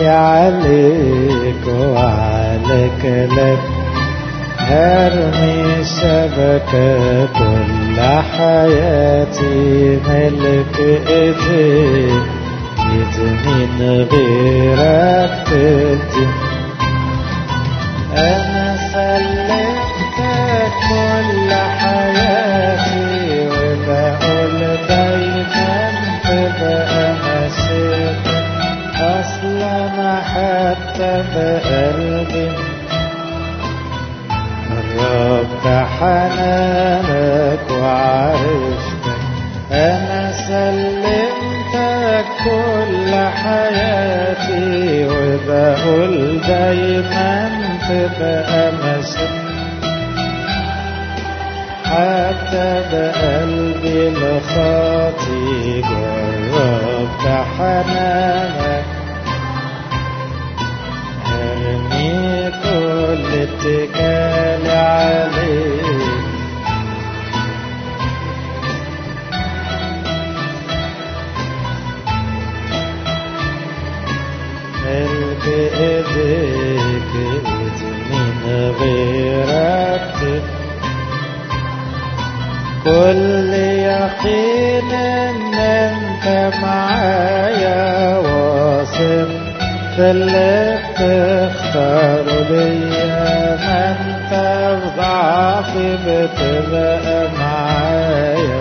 كالي عليك وعليك لك هرمي شبكة كل حياتي ملك ايديك يد من غيرك تدي انا سلمتك كل حياتي وبقول دايما تبقى مسيرتك اصلا حتى بقلبي قربت حنانك وعرفتك انا سلمتك كل حياتي وبقول دايما تبقى مسيرتك حتى بقلبي الخاطي جربت حنانك ارمي كل اتكالي عليك ملك ايديك ايد من غيرك كل يقين ان انت معايا واثق في اللي بتختار ليا ما انت في ضعفي بتبقى معايا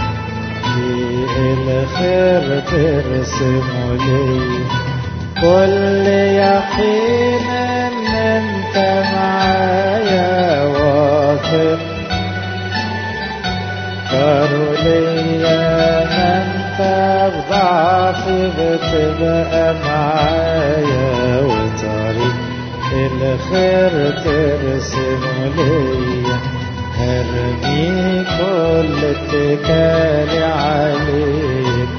في الخير ترسمه ليا كل يقين ان انت معايا واثق اختاروا ليا ما انت بضعفي بتبقى معايا وطريق الخير ترسم ليا هرمي كل اتكالي عليك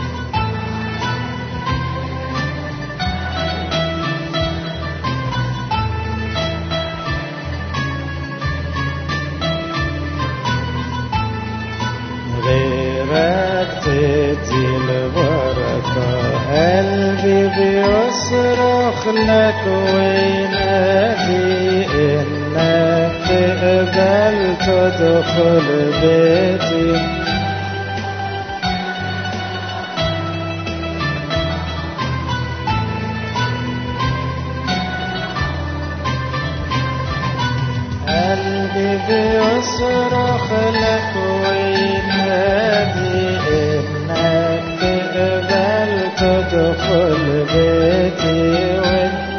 غيرك تدي البركة قلبي بيصرخ لك وينادي إنك تقبل تدخل بيتي قلبي بيصرخ لك وينادي انك تقبل تدخل بيتي وانت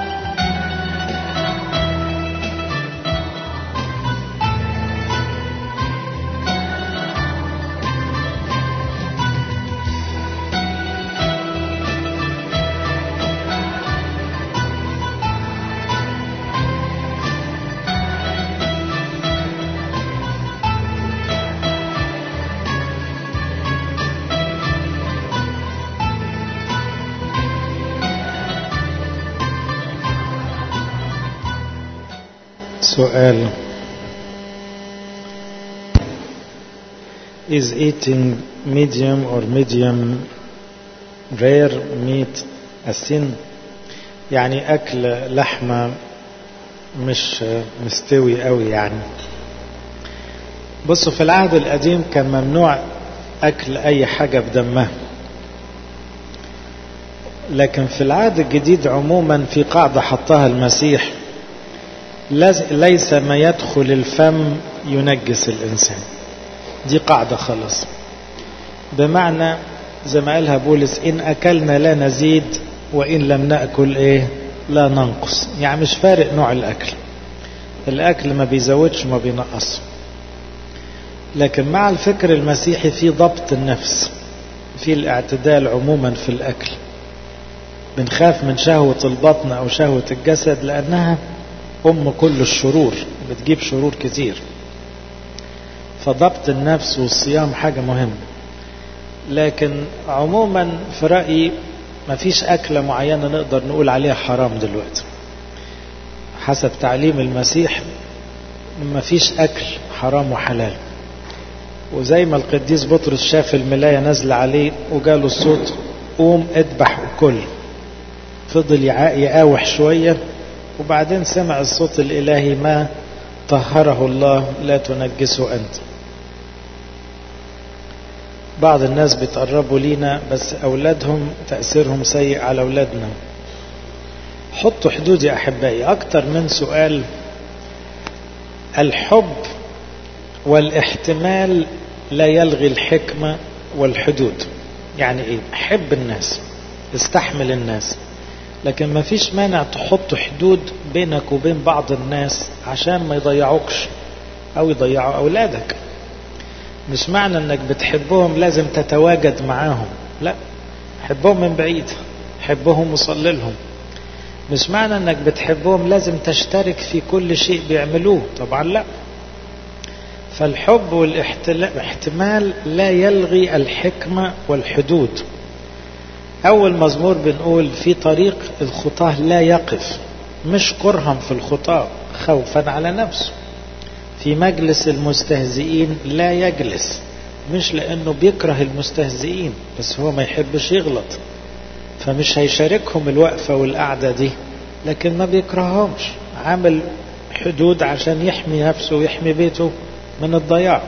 سؤال Is eating medium or medium rare meat a sin? يعني أكل لحمة مش مستوي قوي يعني بصوا في العهد القديم كان ممنوع أكل أي حاجة بدمها لكن في العهد الجديد عموما في قاعدة حطها المسيح ليس ما يدخل الفم ينجس الإنسان دي قاعدة خلاص بمعنى زي ما قالها بولس إن أكلنا لا نزيد وإن لم نأكل إيه لا ننقص يعني مش فارق نوع الأكل الأكل ما بيزودش وما بينقص لكن مع الفكر المسيحي في ضبط النفس في الاعتدال عموما في الأكل بنخاف من شهوة البطن أو شهوة الجسد لأنها أم كل الشرور بتجيب شرور كتير فضبط النفس والصيام حاجة مهمة لكن عموما في رأيي ما فيش أكلة معينة نقدر نقول عليها حرام دلوقتي حسب تعليم المسيح ما فيش أكل حرام وحلال وزي ما القديس بطرس شاف الملاية نازلة عليه وجاله الصوت قوم اذبح وكل فضل يقاوح شوية وبعدين سمع الصوت الإلهي ما طهره الله لا تنجسه أنت بعض الناس بيتقربوا لينا بس أولادهم تأثيرهم سيء على أولادنا حطوا حدود يا أحبائي أكتر من سؤال الحب والاحتمال لا يلغي الحكمة والحدود يعني ايه حب الناس استحمل الناس لكن ما فيش مانع تحط حدود بينك وبين بعض الناس عشان ما يضيعوكش او يضيعوا اولادك مش معنى انك بتحبهم لازم تتواجد معاهم لا حبهم من بعيد حبهم وصلي لهم مش معنى انك بتحبهم لازم تشترك في كل شيء بيعملوه طبعا لا فالحب والاحتمال لا يلغي الحكمة والحدود أول مزمور بنقول في طريق الخطاة لا يقف مش كرها في الخطاة خوفا على نفسه في مجلس المستهزئين لا يجلس مش لأنه بيكره المستهزئين بس هو ما يحبش يغلط فمش هيشاركهم الوقفة والقعدة دي لكن ما بيكرههمش عامل حدود عشان يحمي نفسه ويحمي بيته من الضياع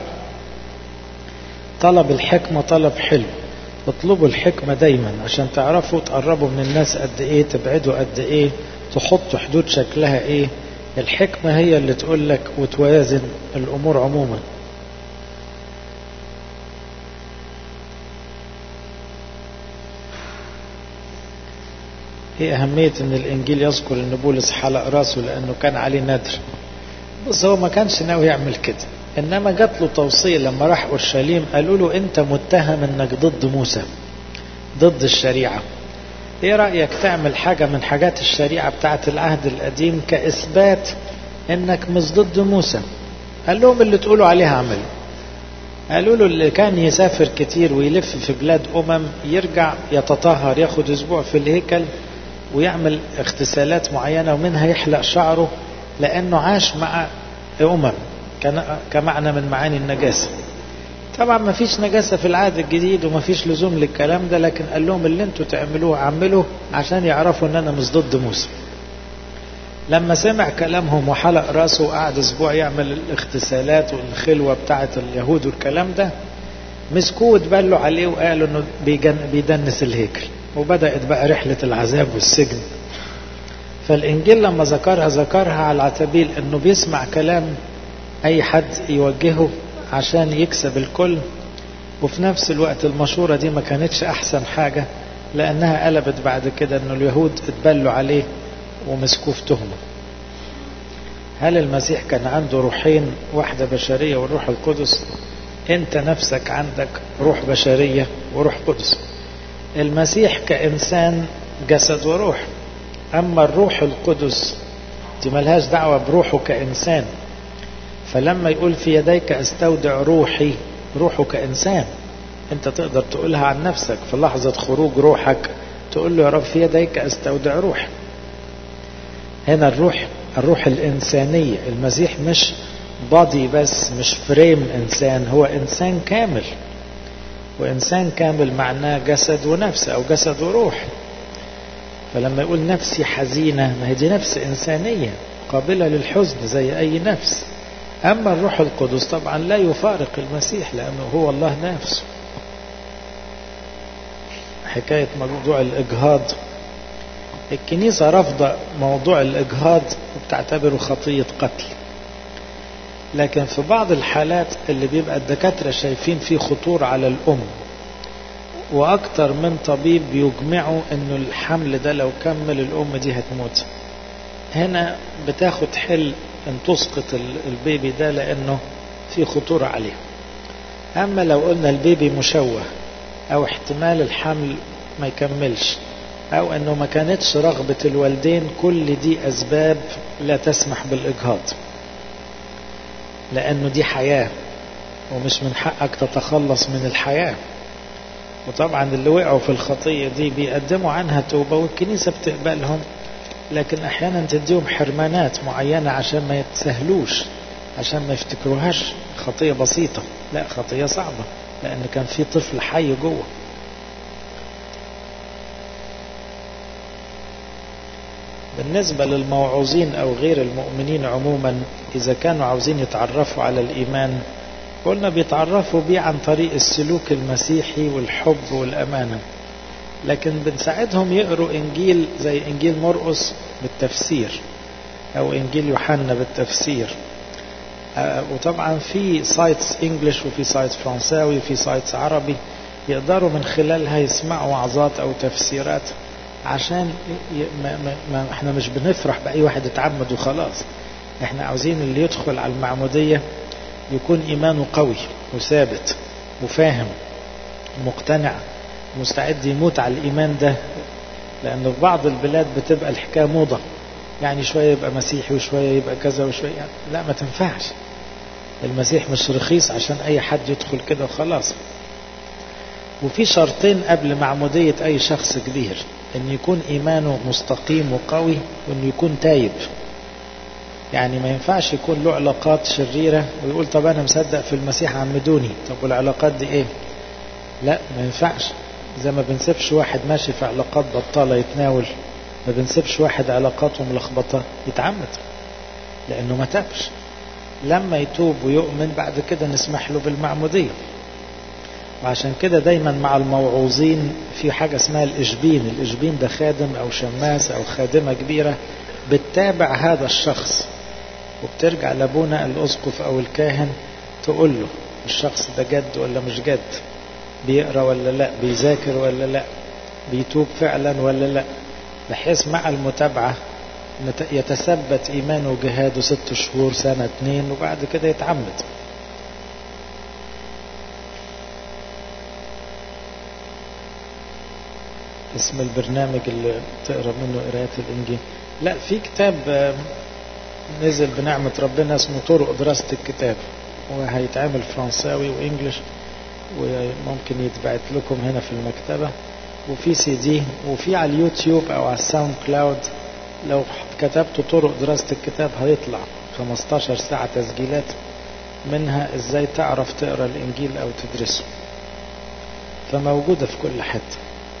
طلب الحكمة طلب حلو اطلبوا الحكمة دايما عشان تعرفوا تقربوا من الناس قد ايه تبعدوا قد ايه تحطوا حدود شكلها ايه الحكمة هي اللي تقول لك وتوازن الامور عموما ايه اهمية ان الانجيل يذكر ان بولس حلق راسه لانه كان عليه ندر بس هو ما كانش ناوي يعمل كده انما جات له توصية لما راح اورشليم قالوا له انت متهم انك ضد موسى ضد الشريعة ايه رأيك تعمل حاجة من حاجات الشريعة بتاعت العهد القديم كاثبات انك مش ضد موسى قال لهم اللي تقولوا عليه اعمله قالوا له اللي كان يسافر كتير ويلف في بلاد امم يرجع يتطهر ياخد اسبوع في الهيكل ويعمل اغتسالات معينة ومنها يحلق شعره لانه عاش مع امم كمعنى من معاني النجاسة طبعا ما فيش نجاسة في العهد الجديد وما فيش لزوم للكلام ده لكن قال لهم اللي انتوا تعملوه اعملوه عشان يعرفوا ان انا مش ضد موسى لما سمع كلامهم وحلق راسه وقعد اسبوع يعمل الاغتسالات والخلوة بتاعة اليهود والكلام ده مسكوه واتبلوا عليه وقالوا انه بيدنس الهيكل وبدأت بقى رحلة العذاب والسجن فالانجيل لما ذكرها ذكرها على سبيل انه بيسمع كلام اي حد يوجهه عشان يكسب الكل وفي نفس الوقت المشورة دي ما كانتش احسن حاجة لانها قلبت بعد كده انه اليهود اتبلوا عليه ومسكوه في تهمة هل المسيح كان عنده روحين واحدة بشرية والروح القدس انت نفسك عندك روح بشرية وروح قدس المسيح كإنسان جسد وروح أما الروح القدس دي ملهاش دعوة بروحه كإنسان فلما يقول في يديك استودع روحي روحه كإنسان انت تقدر تقولها عن نفسك في لحظة خروج روحك تقول له يا رب في يديك استودع روحي هنا الروح الروح الإنسانية المسيح مش بادي بس مش فريم إنسان هو إنسان كامل وإنسان كامل معناه جسد ونفس أو جسد وروح فلما يقول نفسي حزينة ما هي دي نفس إنسانية قابلة للحزن زي أي نفس أما الروح القدس طبعا لا يفارق المسيح لأنه هو الله نفسه حكاية موضوع الإجهاض الكنيسة رافضة موضوع الإجهاض وبتعتبره خطية قتل لكن في بعض الحالات اللي بيبقى الدكاترة شايفين فيه خطورة على الأم وأكتر من طبيب بيجمعوا إنه الحمل ده لو كمل الأم دي هتموت هنا بتاخد حل أن تسقط البيبي ده لأنه في خطورة عليه أما لو قلنا البيبي مشوه أو احتمال الحمل ما يكملش أو أنه ما كانتش رغبة الوالدين كل دي أسباب لا تسمح بالإجهاض لأنه دي حياة ومش من حقك تتخلص من الحياة وطبعا اللي وقعوا في الخطية دي بيقدموا عنها توبة والكنيسة بتقبلهم لكن أحيانا تديهم حرمانات معينة عشان ما يتسهلوش عشان ما يفتكروهاش خطية بسيطة لا خطية صعبة لأن كان في طفل حي جوه بالنسبة للموعوظين أو غير المؤمنين عموما إذا كانوا عاوزين يتعرفوا على الإيمان قلنا بيتعرفوا بيه عن طريق السلوك المسيحي والحب والأمانة لكن بنساعدهم يقروا إنجيل زي إنجيل مرقس بالتفسير أو إنجيل يوحنا بالتفسير آه وطبعا في سايتس انجلش وفي سايتس فرنساوي وفي سايتس عربي يقدروا من خلالها يسمعوا وعظات او تفسيرات عشان ي... ما... ما... ما احنا مش بنفرح باي واحد اتعمد وخلاص احنا عاوزين اللي يدخل على المعموديه يكون ايمانه قوي وثابت وفاهم ومقتنع مستعد يموت على الايمان ده لان في بعض البلاد بتبقى الحكايه موضه يعني شوية يبقى مسيحي وشوية يبقى كذا وشوية يعني لا ما تنفعش المسيح مش رخيص عشان أي حد يدخل كده وخلاص وفي شرطين قبل معمودية أي شخص كبير أن يكون إيمانه مستقيم وقوي وأنه يكون تايب يعني ما ينفعش يكون له علاقات شريرة ويقول طب أنا مصدق في المسيح عمدوني طب والعلاقات دي إيه لا ما ينفعش زي ما بنسيبش واحد ماشي في علاقات بطالة يتناول ما بنسيبش واحد علاقاته ملخبطة يتعمد لأنه ما تابش لما يتوب ويؤمن بعد كده نسمح له بالمعمودية وعشان كده دايما مع الموعوظين في حاجة اسمها الإشبين الإشبين ده خادم أو شماس أو خادمة كبيرة بتتابع هذا الشخص وبترجع لابونا الأسقف أو الكاهن تقول له الشخص ده جد ولا مش جد بيقرأ ولا لا بيذاكر ولا لا بيتوب فعلا ولا لا بحيث مع المتابعة يتثبت إيمانه وجهاده ست شهور سنة اتنين وبعد كده يتعمد اسم البرنامج اللي تقرا منه قراءة الإنجيل لا في كتاب نزل بنعمة ربنا اسمه طرق دراسة الكتاب وهيتعمل فرنساوي وإنجلش وممكن يتبعت لكم هنا في المكتبة وفي سي دي وفي على اليوتيوب او على الساوند كلاود لو كتبت طرق دراسة الكتاب هيطلع 15 ساعة تسجيلات منها ازاي تعرف تقرا الانجيل او تدرسه فموجودة في كل حتة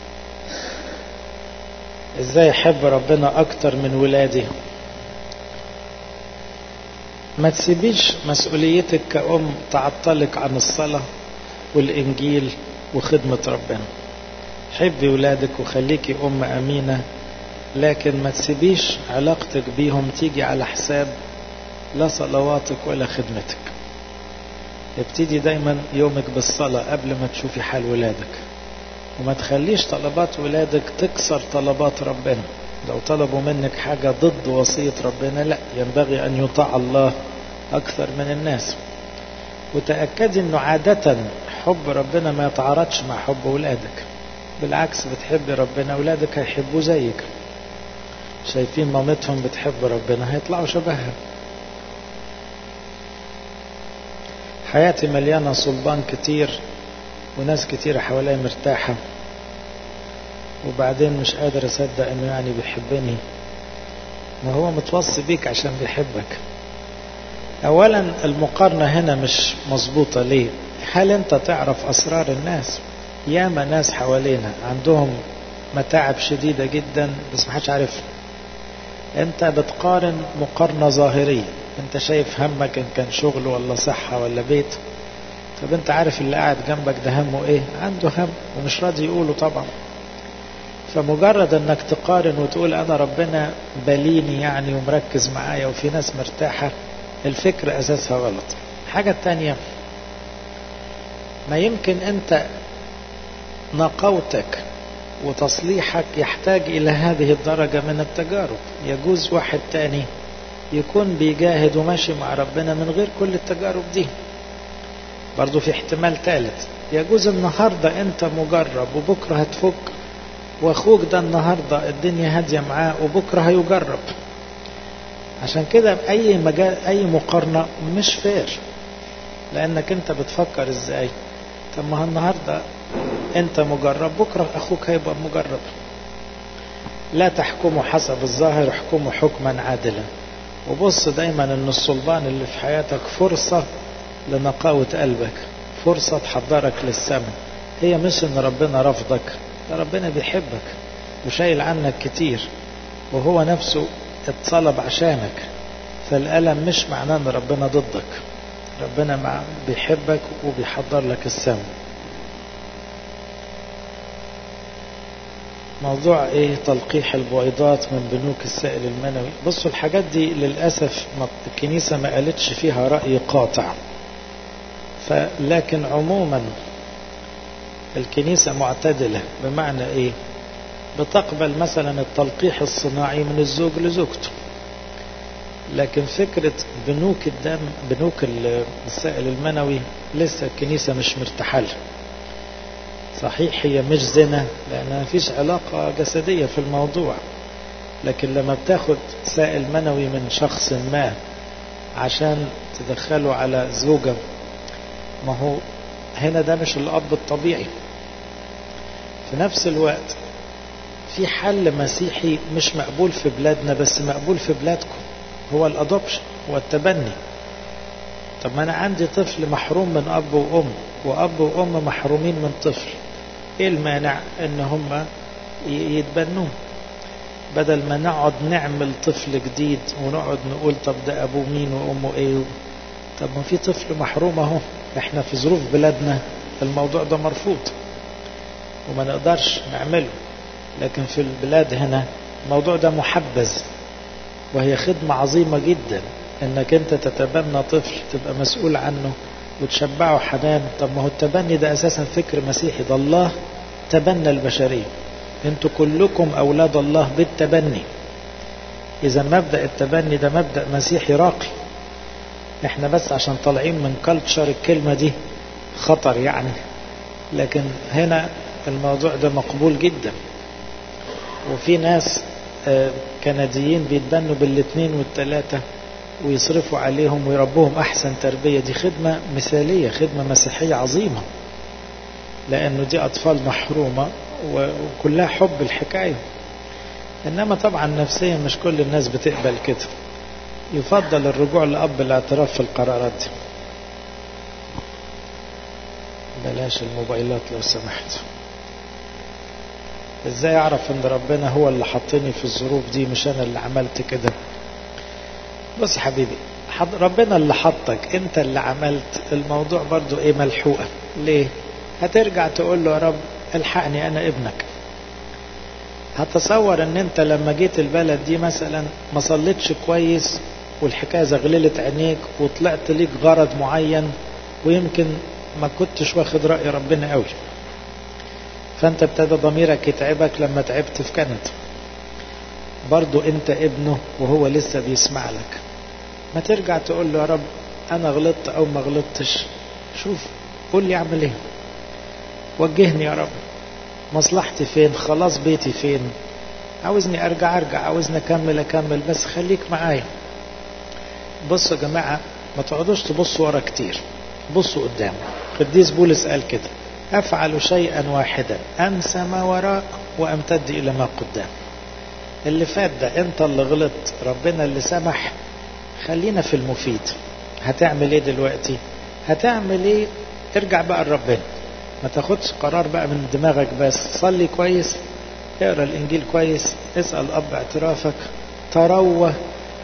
ازاي احب ربنا اكتر من ولادي ما تسيبيش مسؤوليتك كأم تعطلك عن الصلاة والإنجيل وخدمة ربنا حبي ولادك وخليكي أم أمينة لكن ما تسيبيش علاقتك بيهم تيجي على حساب لا صلواتك ولا خدمتك ابتدي دايما يومك بالصلاة قبل ما تشوفي حال ولادك وما تخليش طلبات ولادك تكسر طلبات ربنا لو طلبوا منك حاجة ضد وصية ربنا لا ينبغي أن يطاع الله أكثر من الناس وتأكدي أنه عادة حب ربنا ما يتعارضش مع حب ولادك بالعكس بتحبي ربنا أولادك هيحبوا زيك شايفين مامتهم بتحب ربنا هيطلعوا شبهها حياتي مليانة صلبان كتير وناس كتير حواليا مرتاحة وبعدين مش قادر أصدق إنه يعني بيحبني ما هو متوصي بيك عشان بيحبك أولا المقارنة هنا مش مظبوطة ليه هل أنت تعرف أسرار الناس ياما ناس حوالينا عندهم متاعب شديدة جدا بس محدش عارفها انت بتقارن مقارنة ظاهرية انت شايف همك ان كان شغل ولا صحة ولا بيت طب انت عارف اللي قاعد جنبك ده همه ايه عنده هم ومش راضي يقوله طبعا فمجرد انك تقارن وتقول انا ربنا بليني يعني ومركز معايا وفي ناس مرتاحة الفكرة اساسها غلط حاجة تانية ما يمكن انت نقوتك وتصليحك يحتاج إلى هذه الدرجة من التجارب يجوز واحد تاني يكون بيجاهد وماشي مع ربنا من غير كل التجارب دي برضو في احتمال ثالث يجوز النهاردة انت مجرب وبكرة هتفك واخوك ده النهاردة الدنيا هادية معاه وبكرة هيجرب عشان كده اي مجال اي مقارنة مش فير لانك انت بتفكر ازاي طب ما النهارده انت مجرب بكره اخوك هيبقى مجرب لا تحكموا حسب الظاهر احكموا حكما عادلا وبص دايما ان الصلبان اللي في حياتك فرصة لنقاوة قلبك فرصة تحضرك للسماء هي مش ان ربنا رفضك ده ربنا بيحبك وشايل عنك كتير وهو نفسه اتصلب عشانك فالألم مش معناه ان ربنا ضدك ربنا مع بيحبك وبيحضر لك السم موضوع ايه تلقيح البويضات من بنوك السائل المنوي بصوا الحاجات دي للأسف الكنيسة ما قالتش فيها رأي قاطع فلكن عموما الكنيسة معتدلة بمعنى ايه بتقبل مثلا التلقيح الصناعي من الزوج لزوجته لكن فكرة بنوك الدم بنوك السائل المنوي لسه الكنيسة مش مرتحلة صحيح هي مش زنا لأنها مفيش علاقة جسدية في الموضوع لكن لما بتاخد سائل منوي من شخص ما عشان تدخله على زوجة ما هو هنا ده مش الأب الطبيعي في نفس الوقت في حل مسيحي مش مقبول في بلادنا بس مقبول في بلادكم هو الادوبشن هو التبني طب ما انا عندي طفل محروم من اب وام واب وام محرومين من طفل ايه المانع ان هم يتبنوه بدل ما نقعد نعمل طفل جديد ونقعد نقول طب ده ابوه مين وامه ايه طب ما في طفل محروم اهو احنا في ظروف بلادنا الموضوع ده مرفوض وما نقدرش نعمله لكن في البلاد هنا الموضوع ده محبذ وهي خدمة عظيمة جدا انك انت تتبنى طفل تبقى مسؤول عنه وتشبعه حنان طب ما هو التبني ده اساسا فكر مسيحي ده الله تبنى البشرية انتوا كلكم اولاد الله بالتبني اذا مبدأ التبني ده مبدأ مسيحي راقي احنا بس عشان طالعين من كلتشر الكلمة دي خطر يعني لكن هنا الموضوع ده مقبول جدا وفي ناس كنديين بيتبنوا بالاثنين والثلاثة ويصرفوا عليهم ويربوهم أحسن تربية دي خدمة مثالية خدمة مسيحية عظيمة لأنه دي أطفال محرومة وكلها حب الحكاية إنما طبعا نفسيا مش كل الناس بتقبل كده يفضل الرجوع لأب الاعتراف في القرارات دي بلاش الموبايلات لو سمحت ازاي اعرف ان ربنا هو اللي حطني في الظروف دي مش انا اللي عملت كده بص حبيبي ربنا اللي حطك انت اللي عملت الموضوع برضو ايه ملحوقة ليه هترجع تقول له يا رب الحقني انا ابنك هتصور ان انت لما جيت البلد دي مثلا ما صليتش كويس والحكاية زغللت عينيك وطلعت ليك غرض معين ويمكن ما كنتش واخد رأي ربنا قوي فانت ابتدى ضميرك يتعبك لما تعبت في كندا برضو انت ابنه وهو لسه بيسمع لك ما ترجع تقول له يا رب انا غلطت او ما غلطتش شوف قول لي اعمل ايه وجهني يا رب مصلحتي فين خلاص بيتي فين عاوزني ارجع ارجع عاوزني اكمل اكمل بس خليك معايا بصوا يا جماعة ما تقعدوش تبصوا ورا كتير بصوا قدام قديس بولس قال كده أفعل شيئا واحدا أنسى ما وراء وأمتد إلى ما قدام اللي فات ده أنت اللي غلط ربنا اللي سمح خلينا في المفيد هتعمل ايه دلوقتي هتعمل ايه ارجع بقى لربنا ما تاخدش قرار بقى من دماغك بس صلي كويس اقرا الانجيل كويس اسال اب اعترافك تروى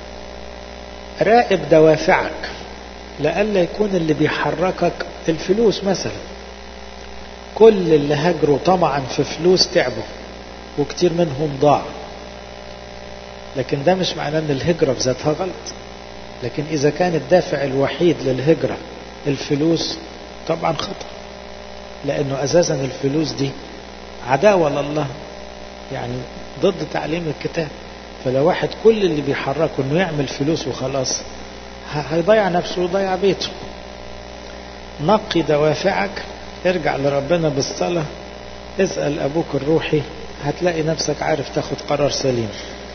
راقب دوافعك لئلا يكون اللي بيحركك الفلوس مثلا كل اللي هاجروا طمعا في فلوس تعبوا وكتير منهم ضاع لكن ده مش معناه ان الهجرة بذاتها غلط لكن اذا كان الدافع الوحيد للهجرة الفلوس طبعا خطأ لانه اساسا الفلوس دي عداوة لله يعني ضد تعليم الكتاب فلو واحد كل اللي بيحركه انه يعمل فلوس وخلاص هيضيع نفسه ويضيع بيته نقي دوافعك ارجع لربنا بالصلاة اسأل أبوك الروحي هتلاقي نفسك عارف تاخد قرار سليم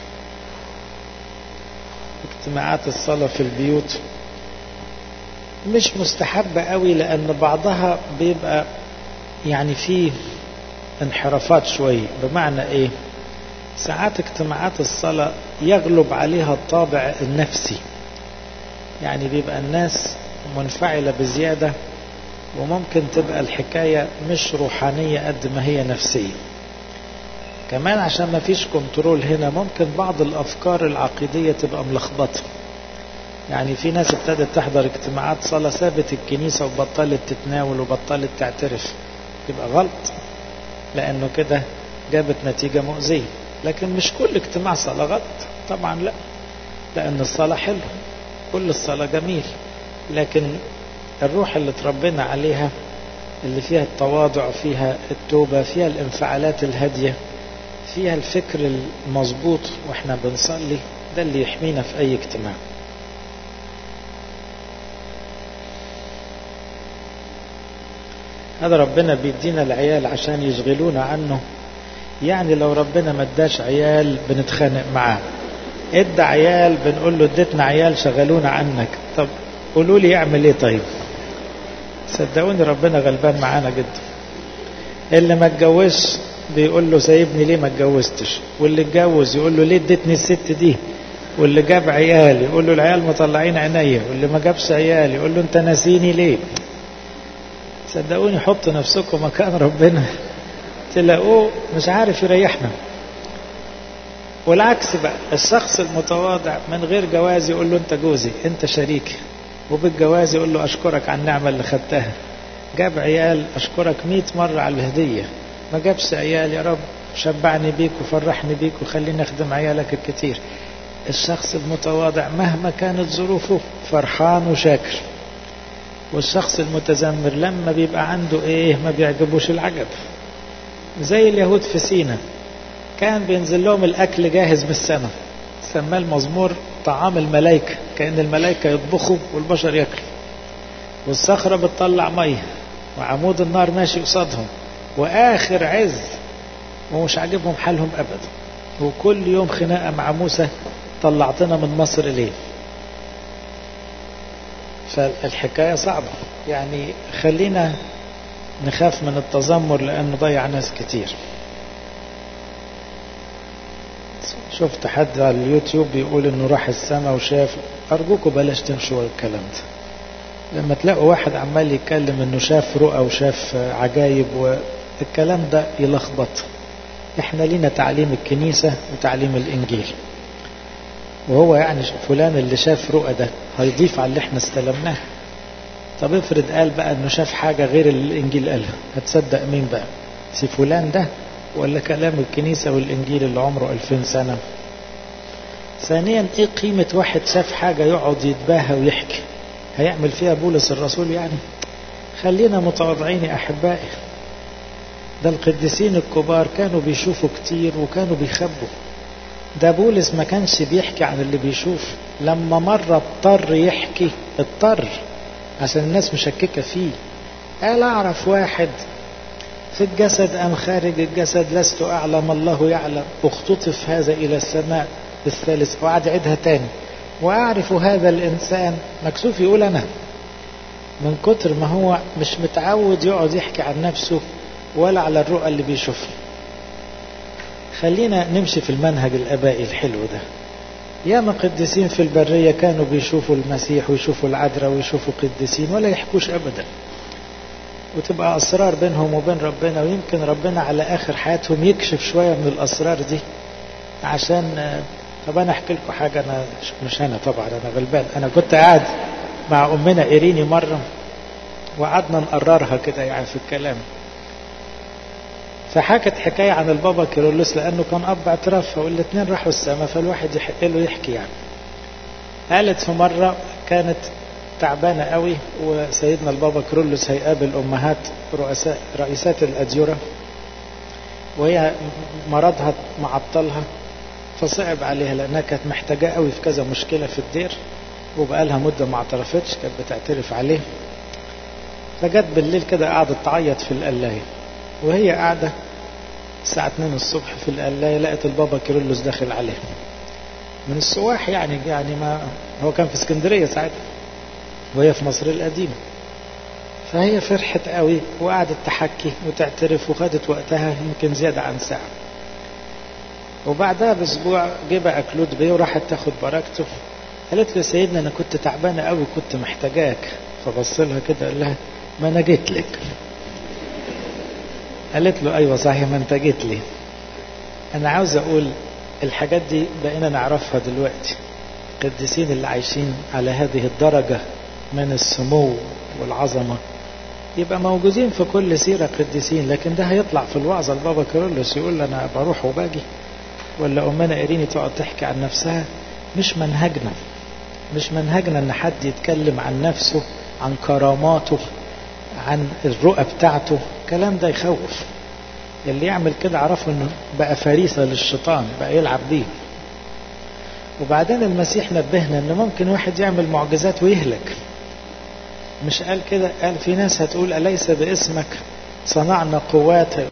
اجتماعات الصلاة في البيوت مش مستحبة قوي لأن بعضها بيبقى يعني فيه انحرافات شوية بمعنى ايه ساعات اجتماعات الصلاة يغلب عليها الطابع النفسي يعني بيبقى الناس منفعلة بزيادة وممكن تبقى الحكاية مش روحانية قد ما هي نفسية كمان عشان ما فيش كنترول هنا ممكن بعض الأفكار العقيدية تبقى ملخبطة يعني في ناس ابتدت تحضر اجتماعات صلاة سابت الكنيسة وبطلت تتناول وبطلت تعترف يبقى غلط لأنه كده جابت نتيجة مؤذية لكن مش كل اجتماع صلاة غلط طبعا لا لأن الصلاة حلوة كل الصلاة جميل لكن الروح اللي تربينا عليها اللي فيها التواضع فيها التوبة فيها الانفعالات الهادية فيها الفكر المظبوط واحنا بنصلي ده اللي يحمينا في أي اجتماع هذا ربنا بيدينا العيال عشان يشغلونا عنه يعني لو ربنا ما اداش عيال بنتخانق معاه ادى عيال بنقول له اديتنا عيال شغلونا عنك طب قولوا لي اعمل ايه طيب صدقوني ربنا غلبان معانا جدا اللي ما اتجوزش بيقول له سايبني ليه ما اتجوزتش واللي اتجوز يقول له ليه اديتني الست دي واللي جاب عيال يقول له العيال مطلعين عينيا واللي ما جابش عيال يقول له انت ناسيني ليه صدقوني حطوا نفسكم مكان ربنا تلاقوه مش عارف يريحنا والعكس بقى الشخص المتواضع من غير جواز يقول له انت جوزي انت شريكي وبالجواز يقول له اشكرك على النعمة اللي خدتها جاب عيال اشكرك مئة مرة على الهدية ما جابش عيال يا رب شبعني بيك وفرحني بيك وخليني اخدم عيالك الكتير الشخص المتواضع مهما كانت ظروفه فرحان وشاكر والشخص المتذمر لما بيبقى عنده ايه ما بيعجبوش العجب زي اليهود في سينا كان بينزل لهم الاكل جاهز بالسنه سماه المزمور طعام الملائكه كان الملائكه يطبخوا والبشر ياكلوا والصخره بتطلع ميه وعمود النار ماشي قصادهم واخر عز ومش عاجبهم حالهم ابدا وكل يوم خناقه مع موسى طلعتنا من مصر ليه فالحكايه صعبه يعني خلينا نخاف من التذمر لأنه ضيع ناس كتير شفت حد على اليوتيوب بيقول انه راح السماء وشاف ارجوكوا بلاش تمشوا الكلام ده لما تلاقوا واحد عمال يتكلم انه شاف رؤى وشاف عجايب والكلام ده يلخبط احنا لينا تعليم الكنيسة وتعليم الانجيل وهو يعني فلان اللي شاف رؤى ده هيضيف على اللي احنا استلمناه طب افرض قال بقى انه شاف حاجة غير اللي الانجيل قالها هتصدق مين بقى سي فلان ده ولا كلام الكنيسة والانجيل اللي عمره الفين سنة ثانيا ايه قيمة واحد شاف حاجة يقعد يتباهى ويحكي هيعمل فيها بولس الرسول يعني خلينا متواضعين يا احبائي ده القديسين الكبار كانوا بيشوفوا كتير وكانوا بيخبوا ده بولس ما كانش بيحكي عن اللي بيشوف لما مرة اضطر يحكي اضطر عشان الناس مشككة فيه قال أعرف واحد في الجسد أم خارج الجسد لست أعلم الله يعلم اختطف هذا إلى السماء بالثالث وقعد يعيدها تاني وأعرف هذا الإنسان مكسوف يقول أنا من كتر ما هو مش متعود يقعد يحكي عن نفسه ولا على الرؤى اللي بيشوفها خلينا نمشي في المنهج الآبائي الحلو ده ياما قديسين في البرية كانوا بيشوفوا المسيح ويشوفوا العذراء ويشوفوا قديسين ولا يحكوش أبدا وتبقى أسرار بينهم وبين ربنا ويمكن ربنا على آخر حياتهم يكشف شوية من الأسرار دي عشان طب أنا أحكي لكم حاجة أنا مش أنا طبعا أنا غلبان أنا كنت قاعد مع أمنا إيريني مرة وقعدنا نقررها كده يعني في الكلام فحكت حكاية عن البابا كيرلس لأنه كان أب اعتراف والاثنين راحوا السماء فالواحد يحق له يحكي يعني قالت في مرة كانت تعبانة قوي وسيدنا البابا كيرلس هيقابل أمهات رؤساء رئيسات الأديرة وهي مرضها معطلها فصعب عليها لأنها كانت محتاجة قوي في كذا مشكلة في الدير وبقالها مدة ما اعترفتش كانت بتعترف عليه فجت بالليل كده قعدت تعيط في القلاية وهي قاعدة الساعة 2 الصبح في القلاية لقت البابا كيرلس داخل عليه من السواح يعني يعني ما هو كان في اسكندرية ساعتها وهي في مصر القديمة فهي فرحت قوي وقعدت تحكي وتعترف وخدت وقتها يمكن زيادة عن ساعة وبعدها باسبوع جه بقى كلود بيه وراحت تاخد بركته قالت له يا سيدنا انا كنت تعبانه قوي كنت محتاجاك فبص لها كده قال لها ما انا جيت لك قالت له ايوه صحيح ما انت جيت لي أنا عاوز أقول الحاجات دي بقينا نعرفها دلوقتي القديسين اللي عايشين على هذه الدرجة من السمو والعظمة يبقى موجودين في كل سيرة قديسين لكن ده هيطلع في الوعظة البابا كيرلس يقول أنا بروح وباجي ولا أمنا إيريني تقعد تحكي عن نفسها مش منهجنا مش منهجنا ان حد يتكلم عن نفسه عن كراماته عن الرؤى بتاعته الكلام ده يخوف اللي يعمل كده عرفوا انه بقى فريسة للشيطان بقى يلعب بيه وبعدين المسيح نبهنا ان ممكن واحد يعمل معجزات ويهلك مش قال كده قال في ناس هتقول أليس باسمك صنعنا قوات